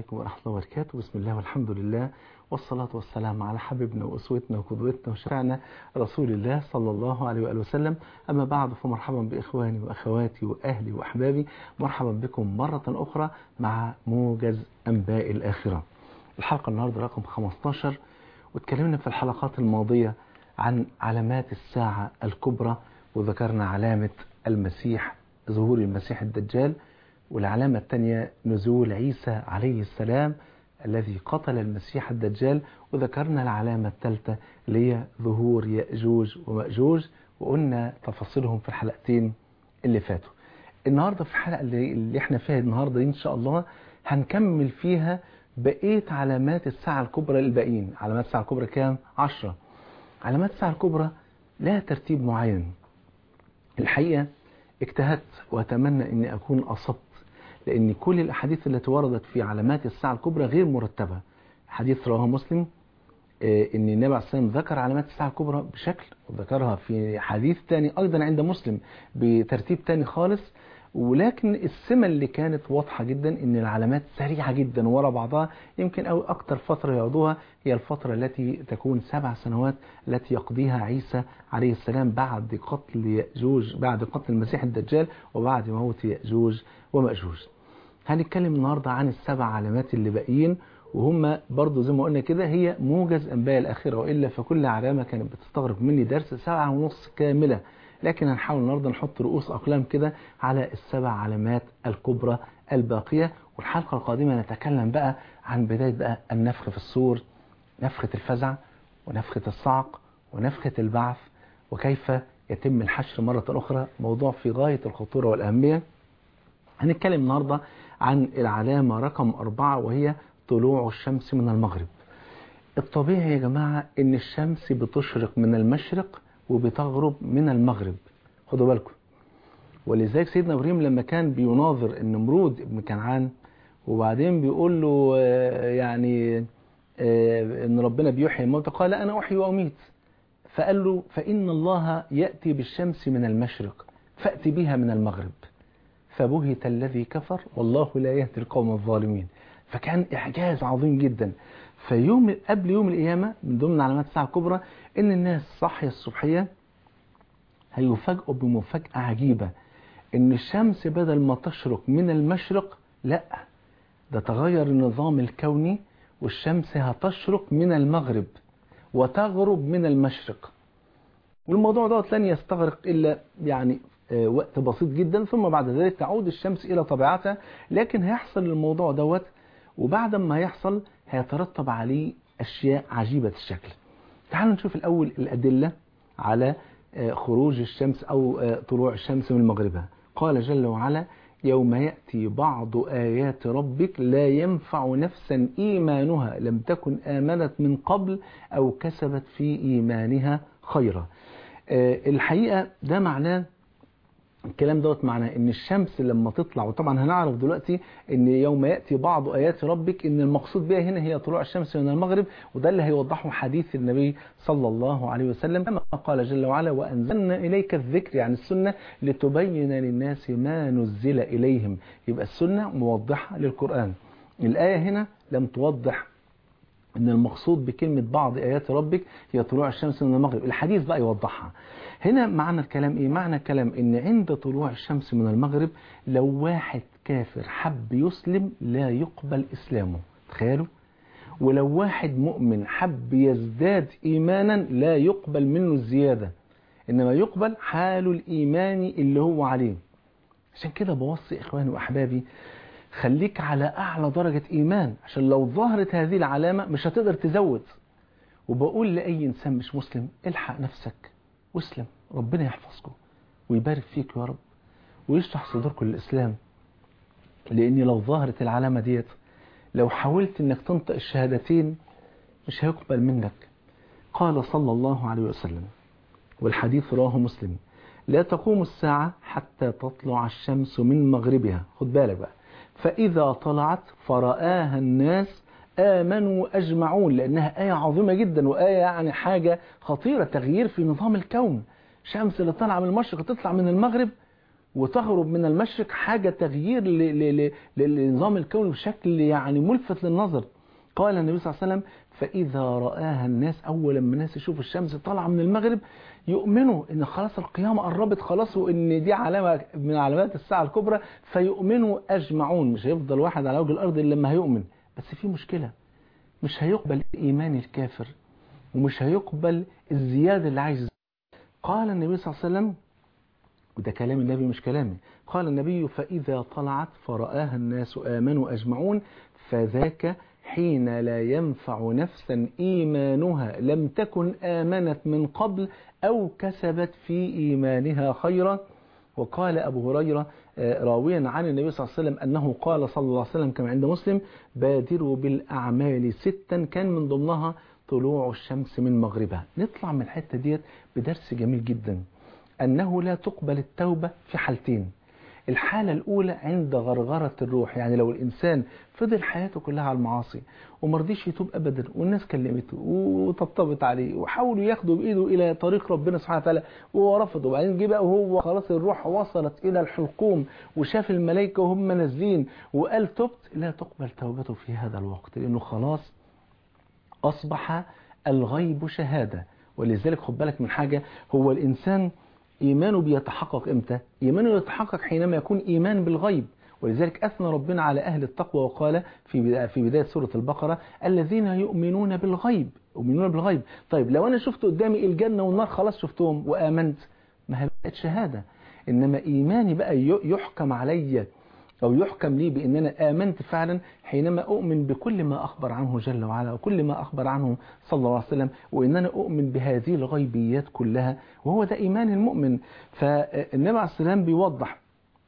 عليكم ورحمة الله وبركاته بسم الله والحمد لله والصلاة والسلام على حبيبنا وأسوتنا وقدوتنا وشفعنا رسول الله صلى الله عليه وآله وسلم أما بعد فمرحبا بإخواني وأخواتي وأهلي وأحبابي مرحبا بكم مرة أخرى مع موجز أنباء الآخرة الحلقة النهاردة رقم 15 واتكلمنا في الحلقات الماضية عن علامات الساعة الكبرى وذكرنا علامة المسيح ظهور المسيح الدجال والعلامة الثانية نزول عيسى عليه السلام الذي قتل المسيح الدجال وذكرنا العلامة الثالثة اللي هي ظهور يأجوج ومأجوج وقلنا تفاصيلهم في الحلقتين اللي فاتوا النهاردة في الحلقة اللي, اللي احنا فيها النهاردة إن شاء الله هنكمل فيها بقية علامات الساعة الكبرى الباقيين علامات الساعة الكبرى كام؟ عشرة علامات الساعة الكبرى لها ترتيب معين الحقيقة اجتهدت وأتمنى أني أكون أصبت لأن كل الأحاديث التي وردت في علامات الساعة الكبرى غير مرتبة حديث رواه مسلم أن النبي عليه الصلاة والسلام ذكر علامات الساعة الكبرى بشكل وذكرها في حديث ثاني أيضا عند مسلم بترتيب ثاني خالص ولكن السمة اللي كانت واضحة جدا ان العلامات سريعة جدا ورا بعضها يمكن او اكتر فترة يقضوها هي الفترة التي تكون سبع سنوات التي يقضيها عيسى عليه السلام بعد قتل يأجوج بعد قتل المسيح الدجال وبعد موت يأجوج ومأجوج هنتكلم النهاردة عن السبع علامات اللي باقيين وهم برضو زي ما قلنا كده هي موجز انباء الاخرة وإلا فكل علامة كانت بتستغرق مني درس سبعة ونص كاملة لكن هنحاول النهارده نحط رؤوس أقلام كده على السبع علامات الكبرى الباقية والحلقة القادمة نتكلم بقى عن بداية بقى النفخ في الصور نفخة الفزع ونفخة الصعق ونفخة البعث وكيف يتم الحشر مرة أخرى موضوع في غاية الخطورة والأهمية هنتكلم النهاردة عن العلامة رقم أربعة وهي طلوع الشمس من المغرب الطبيعي يا جماعة ان الشمس بتشرق من المشرق وبتغرب من المغرب خدوا بالكم ولذلك سيدنا ابراهيم لما كان بيناظر النمرود ابن كنعان وبعدين بيقول له يعني ان ربنا بيحيي الموتى قال انا احيي واميت فقال له فان الله ياتي بالشمس من المشرق فات بها من المغرب فبهت الذي كفر والله لا يهدي القوم الظالمين فكان اعجاز عظيم جدا فيوم قبل يوم القيامة من ضمن علامات الساعة الكبرى ان الناس صحية الصبحية هيفاجئوا بمفاجأة عجيبة ان الشمس بدل ما تشرق من المشرق لا ده تغير النظام الكوني والشمس هتشرق من المغرب وتغرب من المشرق والموضوع دوت لن يستغرق الا يعني وقت بسيط جدا ثم بعد ذلك تعود الشمس الى طبيعتها لكن هيحصل الموضوع دوت وبعد ما يحصل هيترتب عليه أشياء عجيبة الشكل تعالوا نشوف الأول الأدلة على خروج الشمس أو طلوع الشمس من مغربها قال جل وعلا يوم يأتي بعض آيات ربك لا ينفع نفسا إيمانها لم تكن آمنت من قبل أو كسبت في إيمانها خيرا الحقيقة ده معناه الكلام دوت معناه ان الشمس لما تطلع وطبعا هنعرف دلوقتي ان يوم ياتي بعض ايات ربك ان المقصود بها هنا هي طلوع الشمس من المغرب وده اللي هيوضحه حديث النبي صلى الله عليه وسلم كما قال جل وعلا وانزلنا اليك الذكر يعني السنه لتبين للناس ما نزل اليهم يبقى السنه موضحه للقران الايه هنا لم توضح ان المقصود بكلمة بعض آيات ربك هي طلوع الشمس من المغرب الحديث بقى يوضحها هنا معنى الكلام ايه معنى الكلام ان عند طلوع الشمس من المغرب لو واحد كافر حب يسلم لا يقبل اسلامه تخيلوا ولو واحد مؤمن حب يزداد ايمانا لا يقبل منه الزيادة انما يقبل حال الايمان اللي هو عليه عشان كده بوصي اخواني واحبابي خليك على أعلى درجة إيمان عشان لو ظهرت هذه العلامة مش هتقدر تزود وبقول لأي إنسان مش مسلم الحق نفسك واسلم ربنا يحفظكم ويبارك فيك يا رب ويشرح صدوركم للإسلام لأن لو ظهرت العلامة ديت لو حاولت أنك تنطق الشهادتين مش هيقبل منك قال صلى الله عليه وسلم والحديث رواه مسلم لا تقوم الساعة حتى تطلع الشمس من مغربها خد بالك بقى فإذا طلعت فرآها الناس آمنوا أجمعون لأنها آية عظيمة جدا وآية يعني حاجة خطيرة تغيير في نظام الكون شمس اللي طالعة من المشرق تطلع من المغرب وتغرب من المشرق حاجة تغيير ل- ل- ل- للنظام الكوني بشكل يعني ملفت للنظر قال النبي صلى الله عليه وسلم فإذا رآها الناس أول ما الناس يشوفوا الشمس طالعة من المغرب يؤمنوا إن خلاص القيامة قربت خلاص وإن دي علامة من علامات الساعة الكبرى فيؤمنوا أجمعون مش هيفضل واحد على وجه الأرض إلا لما هيؤمن بس في مشكلة مش هيقبل إيمان الكافر ومش هيقبل الزيادة اللي عايز قال النبي صلى الله عليه وسلم وده كلام النبي مش كلامي قال النبي فإذا طلعت فرآها الناس آمنوا أجمعون فذاك حين لا ينفع نفسا إيمانها لم تكن آمنت من قبل أو كسبت في إيمانها خيرا وقال أبو هريرة آه، راويا عن النبي صلى الله عليه وسلم أنه قال صلى الله عليه وسلم كما عند مسلم بادروا بالأعمال ستا كان من ضمنها طلوع الشمس من مغربها نطلع من الحتة ديت بدرس جميل جدا أنه لا تقبل التوبة في حالتين الحالة الأولى عند غرغرة الروح يعني لو الإنسان فضل حياته كلها على المعاصي ومرضيش يتوب أبدا والناس كلمته وطبطبت عليه وحاولوا ياخدوا بإيده إلى طريق ربنا سبحانه وتعالى وهو رفض وبعدين جه بقى وهو خلاص الروح وصلت إلى الحلقوم وشاف الملائكة وهم نازلين وقال تبت لا تقبل توبته في هذا الوقت لأنه خلاص أصبح الغيب شهادة ولذلك خد بالك من حاجة هو الإنسان إيمانه بيتحقق إمتى؟ إيمانه يتحقق حينما يكون إيمان بالغيب ولذلك أثنى ربنا على أهل التقوى وقال في بداية, في بداية سورة البقرة الذين يؤمنون بالغيب يؤمنون بالغيب طيب لو أنا شفت قدامي الجنة والنار خلاص شفتهم وآمنت ما هي بقت شهادة إنما إيماني بقى يحكم علي أو يحكم لي بأن أنا آمنت فعلا حينما أؤمن بكل ما أخبر عنه جل وعلا وكل ما أخبر عنه صلى الله عليه وسلم وأن أنا أؤمن بهذه الغيبيات كلها وهو ده إيمان المؤمن فالنبي عليه السلام بيوضح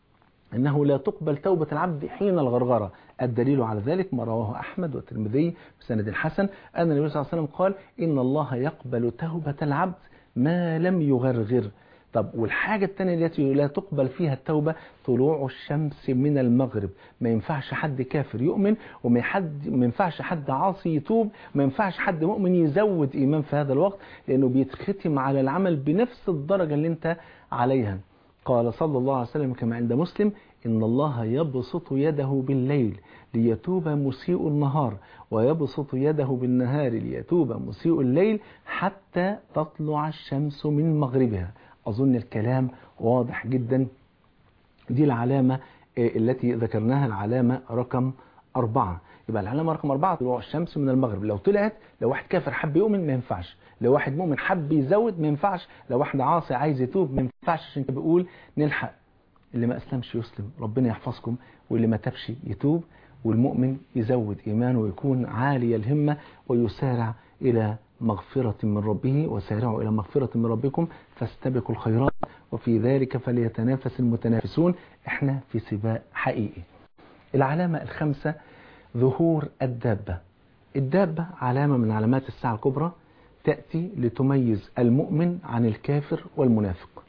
أنه لا تقبل توبة العبد حين الغرغرة الدليل على ذلك ما رواه أحمد والترمذي بسند حسن أن النبي صلى الله عليه وسلم قال إن الله يقبل توبة العبد ما لم يغرغر طب والحاجة الثانية التي لا تقبل فيها التوبة طلوع الشمس من المغرب ما ينفعش حد كافر يؤمن وما حد ما ينفعش حد عاصي يتوب ما ينفعش حد مؤمن يزود إيمان في هذا الوقت لأنه بيتختم على العمل بنفس الدرجة اللي انت عليها قال صلى الله عليه وسلم كما عند مسلم إن الله يبسط يده بالليل ليتوب مسيء النهار ويبسط يده بالنهار ليتوب مسيء الليل حتى تطلع الشمس من مغربها أظن الكلام واضح جدا دي العلامة التي ذكرناها العلامة رقم أربعة يبقى العلامة رقم أربعة طلوع الشمس من المغرب لو طلعت لو واحد كافر حب يؤمن ما ينفعش لو واحد مؤمن حب يزود ما ينفعش لو واحد عاصي عايز يتوب ما ينفعش عشان كده بيقول نلحق اللي ما أسلمش يسلم ربنا يحفظكم واللي ما تبش يتوب والمؤمن يزود إيمانه ويكون عالي الهمة ويسارع إلى مغفرة من ربه وسارعوا إلى مغفرة من ربكم فاستبقوا الخيرات وفي ذلك فليتنافس المتنافسون احنا في سباق حقيقي العلامة الخامسة ظهور الدابة الدابة علامة من علامات الساعة الكبرى تأتي لتميز المؤمن عن الكافر والمنافق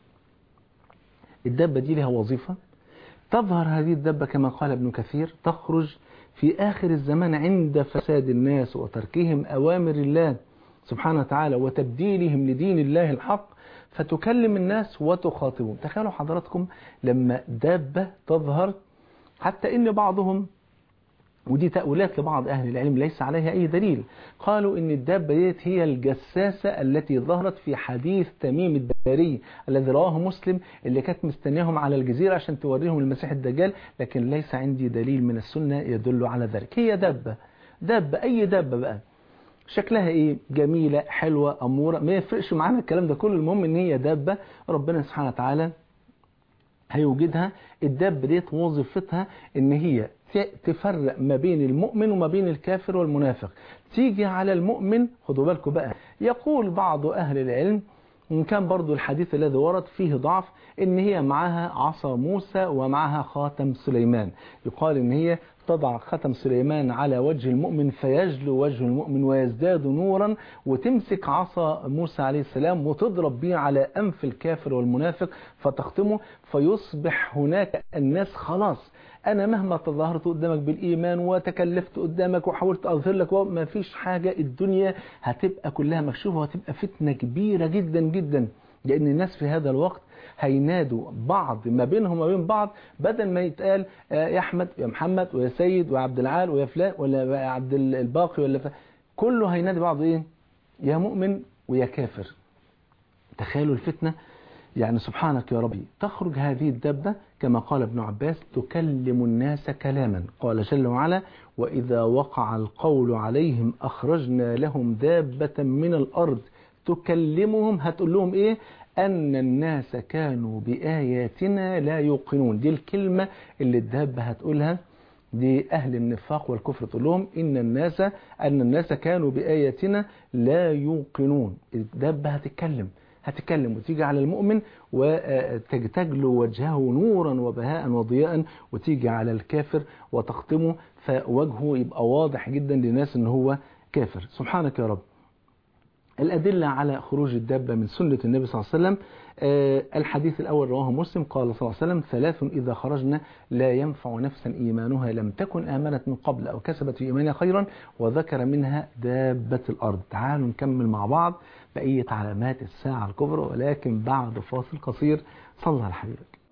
الدابة دي لها وظيفة تظهر هذه الدابة كما قال ابن كثير تخرج في آخر الزمان عند فساد الناس وتركهم أوامر الله سبحانه وتعالى وتبديلهم لدين الله الحق فتكلم الناس وتخاطبهم تخيلوا حضراتكم لما دابة تظهر حتى إن بعضهم ودي تأويلات لبعض أهل العلم ليس عليها أي دليل قالوا إن الدابة ديت هي الجساسة التي ظهرت في حديث تميم الداري الذي رواه مسلم اللي كانت مستنياهم على الجزيرة عشان توريهم المسيح الدجال لكن ليس عندي دليل من السنة يدل على ذلك هي دابة دابة أي دابة بقى شكلها ايه جميلة حلوة أمورة ما يفرقش معانا الكلام ده كله المهم ان هي دابة ربنا سبحانه وتعالى هيوجدها الدابة ديت وظيفتها ان هي تفرق ما بين المؤمن وما بين الكافر والمنافق تيجي على المؤمن خدوا بالكم بقى يقول بعض أهل العلم إن كان برضو الحديث الذي ورد فيه ضعف إن هي معها عصا موسى ومعها خاتم سليمان يقال إن هي تضع ختم سليمان على وجه المؤمن فيجلو وجه المؤمن ويزداد نورا وتمسك عصا موسى عليه السلام وتضرب به على أنف الكافر والمنافق فتختمه فيصبح هناك الناس خلاص أنا مهما تظاهرت قدامك بالإيمان وتكلفت قدامك وحاولت أظهر لك ما فيش حاجة الدنيا هتبقى كلها مكشوفة وهتبقى فتنة كبيرة جدا جدا لأن الناس في هذا الوقت هينادوا بعض ما بينهم وما بين بعض بدل ما يتقال آه، يا احمد يا محمد ويا سيد ويا عبد العال ويا فلان ولا يا عبد الباقي ولا فلان كله هينادي بعض ايه يا مؤمن ويا كافر تخيلوا الفتنة يعني سبحانك يا ربي تخرج هذه الدابة كما قال ابن عباس تكلم الناس كلاما قال جل وعلا وإذا وقع القول عليهم أخرجنا لهم دابة من الأرض تكلمهم هتقول لهم إيه أن الناس كانوا بآياتنا لا يوقنون دي الكلمة اللي الدابة هتقولها دي أهل النفاق والكفر تقول لهم إن الناس أن الناس كانوا بآياتنا لا يوقنون الدابة هتتكلم هتتكلم وتيجي على المؤمن وتجلو وجهه نورا وبهاء وضياء وتيجي على الكافر وتختمه فوجهه يبقى واضح جدا للناس ان هو كافر سبحانك يا رب الأدلة على خروج الدابة من سنة النبي صلى الله عليه وسلم آه، الحديث الأول رواه مسلم قال صلى الله عليه وسلم ثلاث إذا خرجنا لا ينفع نفسا إيمانها لم تكن آمنت من قبل أو كسبت في إيمانها خيرا وذكر منها دابة الأرض تعالوا نكمل مع بعض بقية علامات الساعة الكبرى ولكن بعد فاصل قصير صلى على حبيبك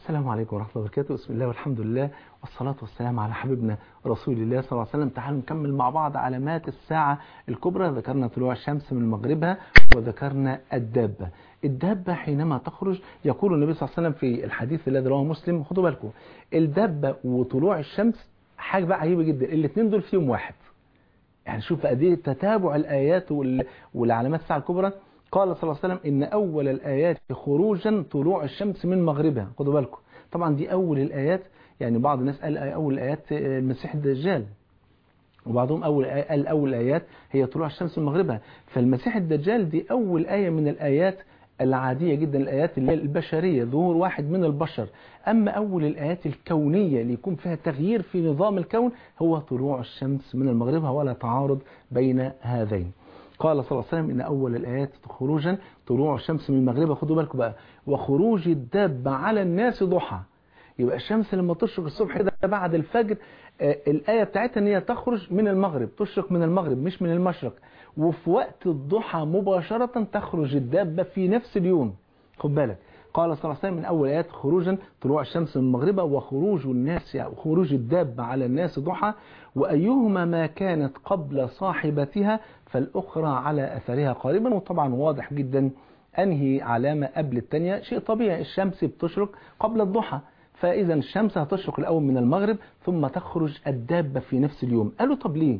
السلام عليكم ورحمة الله وبركاته بسم الله والحمد لله والصلاة والسلام على حبيبنا رسول الله صلى الله عليه وسلم تعالوا نكمل مع بعض علامات الساعة الكبرى ذكرنا طلوع الشمس من مغربها وذكرنا الدابة الدابة حينما تخرج يقول النبي صلى الله عليه وسلم في الحديث الذي رواه مسلم خدوا بالكم الدابة وطلوع الشمس حاجة بقى عجيبة جدا الاثنين دول فيهم واحد يعني شوف قد ايه تتابع الآيات وال- والعلامات الساعة الكبرى قال صلى الله عليه وسلم إن أول الآيات خروجا طلوع الشمس من مغربها خدوا بالكم طبعا دي أول الآيات يعني بعض الناس قال أول الآيات المسيح الدجال وبعضهم أول آية قال أول الآيات هي طلوع الشمس من مغربها فالمسيح الدجال دي أول آية من الآيات العادية جدا الآيات اللي هي البشرية ظهور واحد من البشر أما أول الآيات الكونية اللي يكون فيها تغيير في نظام الكون هو طلوع الشمس من المغربها ولا تعارض بين هذين قال صلى الله عليه وسلم إن أول الآيات خروجا طلوع الشمس من المغرب خدوا بالكم بقى وخروج الدابة على الناس ضحى يبقى الشمس لما تشرق الصبح كده بعد الفجر آه، الآية بتاعتها ان هي تخرج من المغرب تشرق من المغرب مش من المشرق وفي وقت الضحى مباشرة تخرج الدابة في نفس اليوم خد بالك قال صلى الله عليه وسلم من أول آيات خروجا طلوع الشمس من المغربة وخروج الناس يعني خروج الدابة على الناس ضحى وأيهما ما كانت قبل صاحبتها فالأخرى على أثرها قريبا وطبعا واضح جدا أنهي علامة قبل الثانية شيء طبيعي الشمس بتشرق قبل الضحى فإذا الشمس هتشرق الأول من المغرب ثم تخرج الدابة في نفس اليوم قالوا طب ليه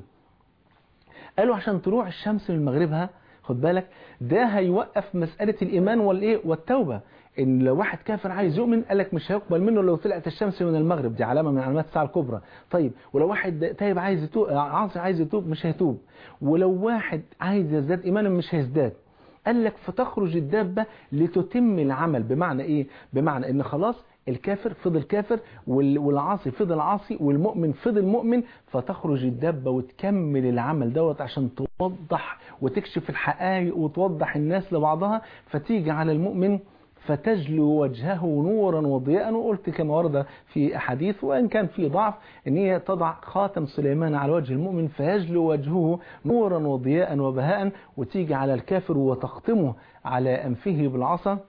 قالوا عشان طلوع الشمس من مغربها خد بالك ده هيوقف مسألة الإيمان والإيه والتوبة إن لو واحد كافر عايز يؤمن قال لك مش هيقبل منه لو طلعت الشمس من المغرب دي علامة من علامات الساعة الكبرى طيب ولو واحد تايب عايز يتوب عاصي عايز يتوب مش هيتوب ولو واحد عايز يزداد إيمانا مش هيزداد قال لك فتخرج الدابة لتتم العمل بمعنى إيه بمعنى إن خلاص الكافر فضل كافر وال- والعاصي فضل عاصي والمؤمن فضل مؤمن فتخرج الدابة وتكمل العمل دوت عشان توضح وتكشف الحقائق وتوضح الناس لبعضها فتيجي على المؤمن فتجلو وجهه نورا وضياء وقلت كما ورد في أحاديث وإن كان في ضعف أن هي تضع خاتم سليمان على وجه المؤمن فيجلو وجهه نورا وضياء وبهاء وتيجي على الكافر وتختمه على أنفه بالعصا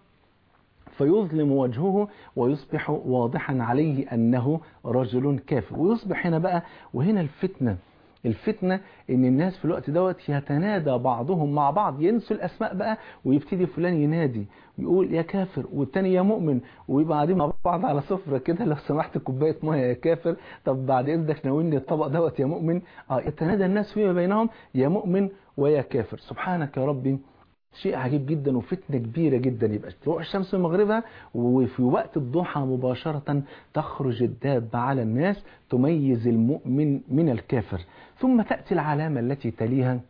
فيظلم وجهه ويصبح واضحا عليه أنه رجل كافر ويصبح هنا بقى وهنا الفتنة الفتنة ان الناس في الوقت دوت يتنادى بعضهم مع بعض ينسوا الاسماء بقى ويبتدي فلان ينادي ويقول يا كافر والتاني يا مؤمن ويبقى قاعدين مع بعض على سفرة كده لو سمحت كوباية ميه يا كافر طب بعد اذنك ناولني الطبق دوت يا مؤمن اه يتنادى الناس فيما بينهم يا مؤمن ويا كافر سبحانك يا ربي شيء عجيب جدا وفتنة كبيرة جدا يبقى تروح الشمس من مغربها وفي وقت الضحى مباشرة تخرج الدابة على الناس تميز المؤمن من الكافر ثم تأتي العلامة التي تليها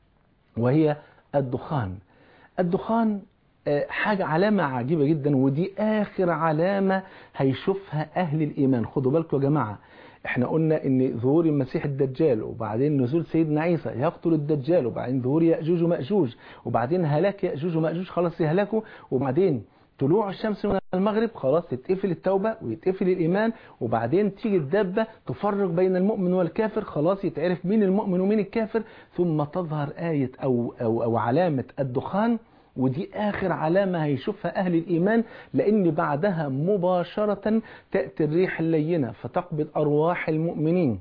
وهي الدخان الدخان آه، حاجة علامة عجيبة جدا ودي آخر علامة هيشوفها أهل الإيمان خدوا بالكم يا جماعة احنا قلنا ان ظهور المسيح الدجال وبعدين نزول سيدنا عيسى يقتل الدجال وبعدين ظهور يأجوج ومأجوج وبعدين هلاك يأجوج ومأجوج خلاص يهلكوا وبعدين طلوع الشمس من المغرب خلاص تتقفل التوبة ويتقفل الإيمان وبعدين تيجي الدابة تفرق بين المؤمن والكافر خلاص يتعرف مين المؤمن ومين الكافر ثم تظهر آية أو, أو, أو علامة الدخان ودي آخر علامة هيشوفها أهل الإيمان لأن بعدها مباشرة تأتي الريح اللينة فتقبض أرواح المؤمنين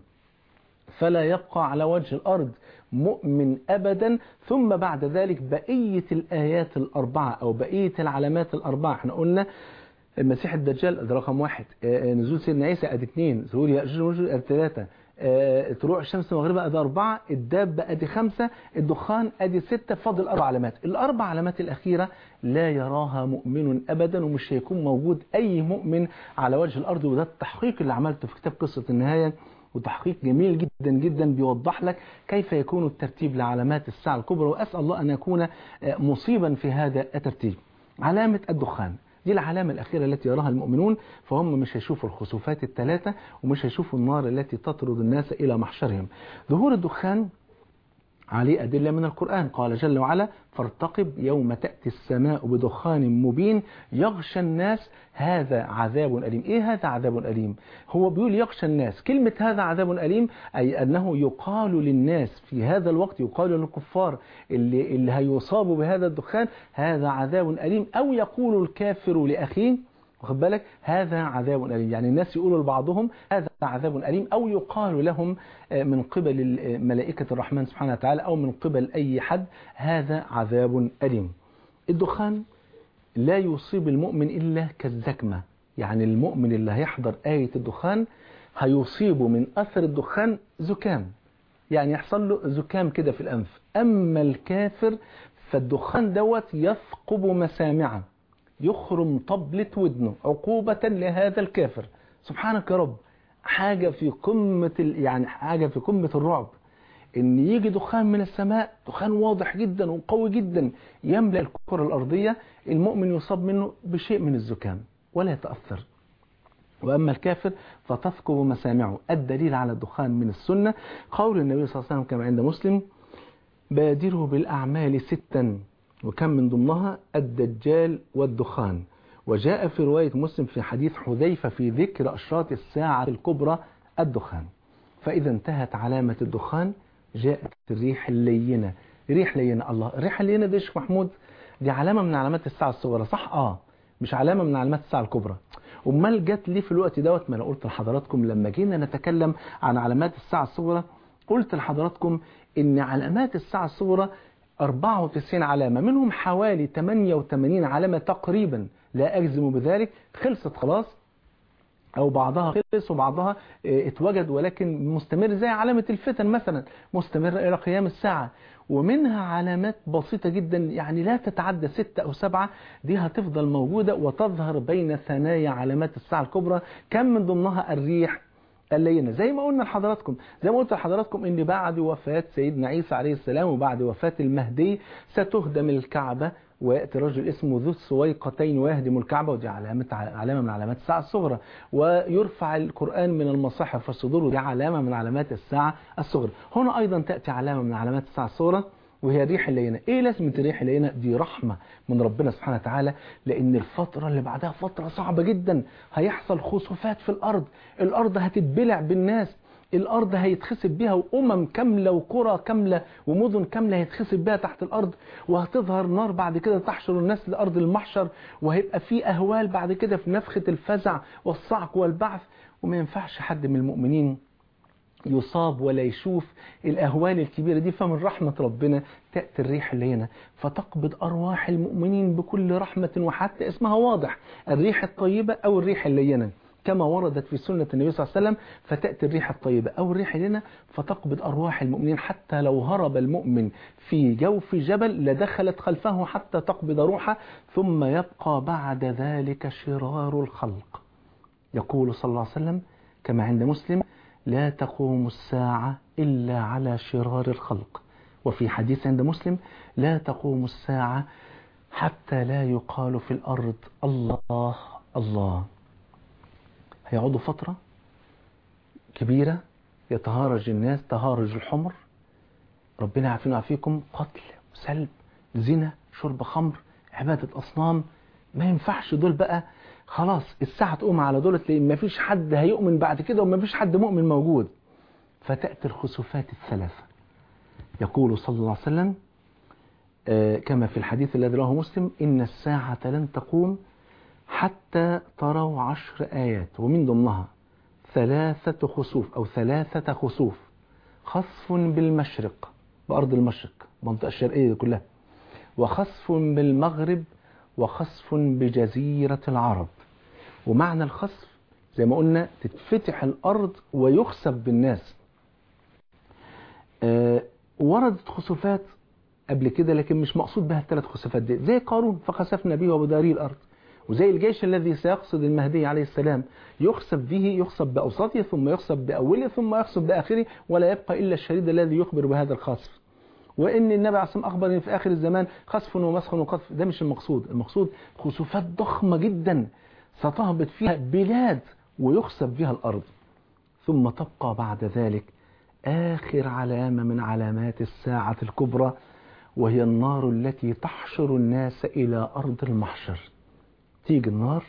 فلا يبقى على وجه الأرض مؤمن أبدا ثم بعد ذلك بقية الآيات الأربعة أو بقية العلامات الأربعة احنا قلنا المسيح الدجال ده رقم واحد آه، نزول سيدنا عيسى ادي اثنين ظهور يأجوج ومأجوج ادي ثلاثة آه، طلوع الشمس المغربة ادي أربعة الدابة ادي خمسة الدخان ادي ستة فاضل أربع علامات الأربع علامات الأخيرة لا يراها مؤمن أبدا ومش هيكون موجود أي مؤمن على وجه الأرض وده التحقيق اللي عملته في كتاب قصة النهاية وتحقيق جميل جدا جدا بيوضح لك كيف يكون الترتيب لعلامات الساعة الكبرى وأسأل الله أن يكون آه، مصيبا في هذا الترتيب علامة الدخان دي العلامة الأخيرة التي يراها المؤمنون فهم مش هيشوفوا الخسوفات الثلاثة ومش هيشوفوا النار التي تطرد الناس إلى محشرهم ظهور الدخان عليه أدلة من القرآن قال جل وعلا فارتقب يوم تأتي السماء بدخان مبين يغشى الناس هذا عذاب أليم إيه هذا عذاب أليم هو بيقول يغشى الناس كلمة هذا عذاب أليم أي أنه يقال للناس في هذا الوقت يقال للكفار اللي, اللي هيصابوا بهذا الدخان هذا عذاب أليم أو يقول الكافر لأخيه واخد بالك هذا عذاب أليم يعني الناس يقولوا لبعضهم هذا عذاب أليم أو يقال لهم من قبل ملائكة الرحمن سبحانه وتعالى أو من قبل أي حد هذا عذاب أليم الدخان لا يصيب المؤمن إلا كالزكمة يعني المؤمن اللي هيحضر آية الدخان هيصيبه من أثر الدخان زكام يعني يحصل له زكام كده في الأنف أما الكافر فالدخان دوت يثقب مسامعه يخرم طبلة ودنه عقوبة لهذا الكافر سبحانك يا رب حاجة في قمة يعني حاجة في قمة الرعب ان يجي دخان من السماء دخان واضح جدا وقوي جدا يملأ الكرة الأرضية المؤمن يصاب منه بشيء من الزكام ولا يتأثر وأما الكافر فتثقب مسامعه الدليل على الدخان من السنة قول النبي صلى الله عليه وسلم كما عند مسلم بادروا بالأعمال ستا وكم من ضمنها الدجال والدخان وجاء في رواية مسلم في حديث حذيفة في ذكر أشراط الساعة الكبرى الدخان فإذا انتهت علامة الدخان جاءت الريح اللينة ريح لينة الله الريح اللينة دي شيخ محمود دي علامة من علامات الساعة الصغرى صح اه مش علامة من علامات الساعة الكبرى امال جت ليه في الوقت دوت ما انا قلت لحضراتكم لما جينا نتكلم عن علامات الساعة الصغرى قلت لحضراتكم ان علامات الساعة الصغرى 94 علامة منهم حوالي 88 علامة تقريبا لا أجزم بذلك خلصت خلاص أو بعضها خلص وبعضها اتوجد ولكن مستمر زي علامة الفتن مثلا مستمر إلى قيام الساعة ومنها علامات بسيطة جدا يعني لا تتعدى ستة أو سبعة دي هتفضل موجودة وتظهر بين ثنايا علامات الساعة الكبرى كم من ضمنها الريح اللينة زي ما قلنا لحضراتكم زي ما قلت لحضراتكم ان بعد وفاة سيدنا عيسى عليه السلام وبعد وفاة المهدي ستهدم الكعبة ويأتي رجل اسمه ذو السويقتين ويهدم الكعبة ودي علامة علامة من علامات الساعة الصغرى ويرفع القرآن من المصاحف والصدور ودي علامة من علامات الساعة الصغرى هنا أيضا تأتي علامة من علامات الساعة الصغرى وهي الريح اللينة ايه لازمة الريح اللينة دي رحمة من ربنا سبحانه وتعالى لان الفترة اللي بعدها فترة صعبة جدا هيحصل خسوفات في الارض الارض هتتبلع بالناس الارض هيتخسف بها وامم كاملة وقرى كاملة ومدن كاملة هيتخسف بها تحت الارض وهتظهر نار بعد كده تحشر الناس لارض المحشر وهيبقى في اهوال بعد كده في نفخة الفزع والصعق والبعث وما ينفعش حد من المؤمنين يصاب ولا يشوف الأهوال الكبيرة دي فمن رحمة ربنا تأتي الريح اللينة فتقبض أرواح المؤمنين بكل رحمة وحتى اسمها واضح الريح الطيبة أو الريح اللينة كما وردت في سنة النبي صلى الله عليه وسلم فتأتي الريح الطيبة أو الريح اللينة فتقبض أرواح المؤمنين حتى لو هرب المؤمن في جوف جبل لدخلت خلفه حتى تقبض روحه ثم يبقى بعد ذلك شرار الخلق يقول صلى الله عليه وسلم كما عند مسلم لا تقوم الساعة إلا على شرار الخلق وفي حديث عند مسلم لا تقوم الساعة حتى لا يقال في الأرض الله الله هيقعدوا فترة كبيرة يتهارج الناس تهارج الحمر ربنا يعافينا ويعافيكم قتل سلب زنا شرب خمر عبادة أصنام ما ينفعش دول بقى خلاص الساعة تقوم على دولت لأن ما فيش حد هيؤمن بعد كده وما فيش حد مؤمن موجود فتأتي الخسوفات الثلاثة يقول صلى الله عليه وسلم كما في الحديث الذي رواه مسلم إن الساعة لن تقوم حتى تروا عشر آيات ومن ضمنها ثلاثة خسوف أو ثلاثة خسوف خصف بالمشرق بأرض المشرق المنطقة الشرقية كلها وخصف بالمغرب وخصف بجزيرة العرب ومعنى الخصف زي ما قلنا تتفتح الأرض ويخسف بالناس أه وردت خسوفات قبل كده لكن مش مقصود بها الثلاث خسوفات دي زي قارون فخسفنا به وبداري الأرض وزي الجيش الذي سيقصد المهدي عليه السلام يخسف به يخسف بأوسطه ثم يخسف بأوله ثم يخسف بآخره ولا يبقى إلا الشريد الذي يخبر بهذا الخسف وان النبي عليه الصلاه اخبر ان في اخر الزمان خسف ومسخ وقذف ده مش المقصود المقصود خسوفات ضخمه جدا ستهبط فيها بلاد ويخسف بها الارض ثم تبقى بعد ذلك اخر علامه من علامات الساعه الكبرى وهي النار التي تحشر الناس الى ارض المحشر تيجي النار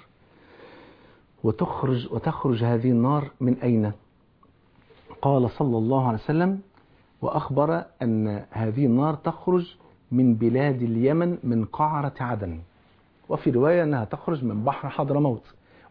وتخرج وتخرج هذه النار من اين قال صلى الله عليه وسلم وأخبر أن هذه النار تخرج من بلاد اليمن من قعرة عدن وفي رواية أنها تخرج من بحر حضرموت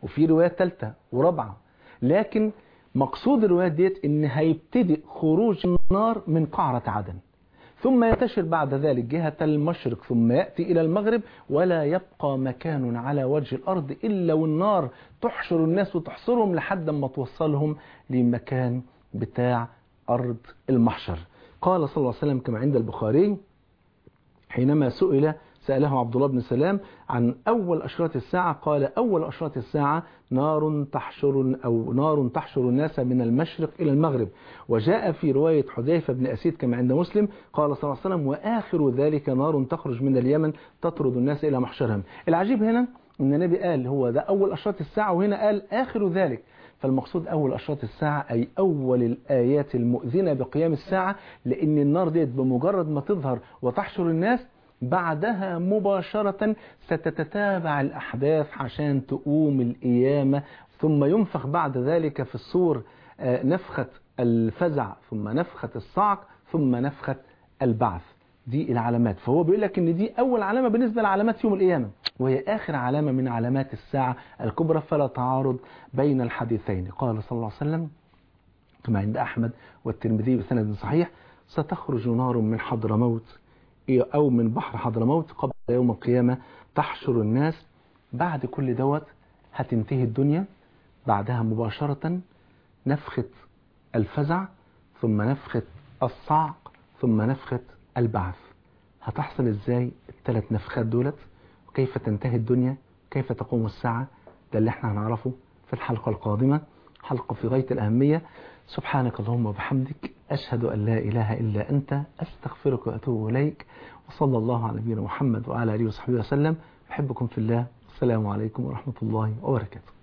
وفي روايات ثالثة ورابعة لكن مقصود الروايات ديت ان هيبتدئ خروج النار من قعرة عدن ثم ينتشر بعد ذلك جهة المشرق ثم يأتي إلى المغرب ولا يبقى مكان على وجه الأرض إلا والنار تحشر الناس وتحصرهم لحد ما توصلهم لمكان بتاع أرض المحشر قال صلى الله عليه وسلم كما عند البخاري حينما سئل سأله عبد الله بن سلام عن أول أشراط الساعة قال أول أشراط الساعة نار تحشر أو نار تحشر الناس من المشرق إلى المغرب وجاء في رواية حذيفة بن أسيد كما عند مسلم قال صلى الله عليه وسلم وآخر ذلك نار تخرج من اليمن تطرد الناس إلى محشرهم العجيب هنا أن النبي قال هو ده أول أشراط الساعة وهنا قال آخر ذلك فالمقصود أول أشراط الساعة أي أول الآيات المؤذنة بقيام الساعة لأن النار ديت بمجرد ما تظهر وتحشر الناس بعدها مباشرة ستتتابع الأحداث عشان تقوم القيامة ثم ينفخ بعد ذلك في الصور نفخة الفزع ثم نفخة الصعق ثم نفخة البعث دي العلامات فهو بيقول لك ان دي اول علامة بالنسبة لعلامات يوم القيامة وهي اخر علامة من علامات الساعة الكبرى فلا تعارض بين الحديثين قال صلى الله عليه وسلم كما عند احمد والترمذي بسند صحيح ستخرج نار من حضرموت أو من بحر حضرموت قبل يوم القيامة تحشر الناس بعد كل دوت هتنتهي الدنيا بعدها مباشرة نفخة الفزع ثم نفخة الصعق ثم نفخة البعث هتحصل ازاي الثلاث نفخات دولت وكيف تنتهي الدنيا كيف تقوم الساعة ده اللي احنا هنعرفه في الحلقة القادمة حلقة في غاية الأهمية سبحانك اللهم وبحمدك أشهد أن لا إله إلا أنت أستغفرك وأتوب إليك وصلى الله على نبينا محمد وعلى آله وصحبه وسلم أحبكم في الله السلام عليكم ورحمة الله وبركاته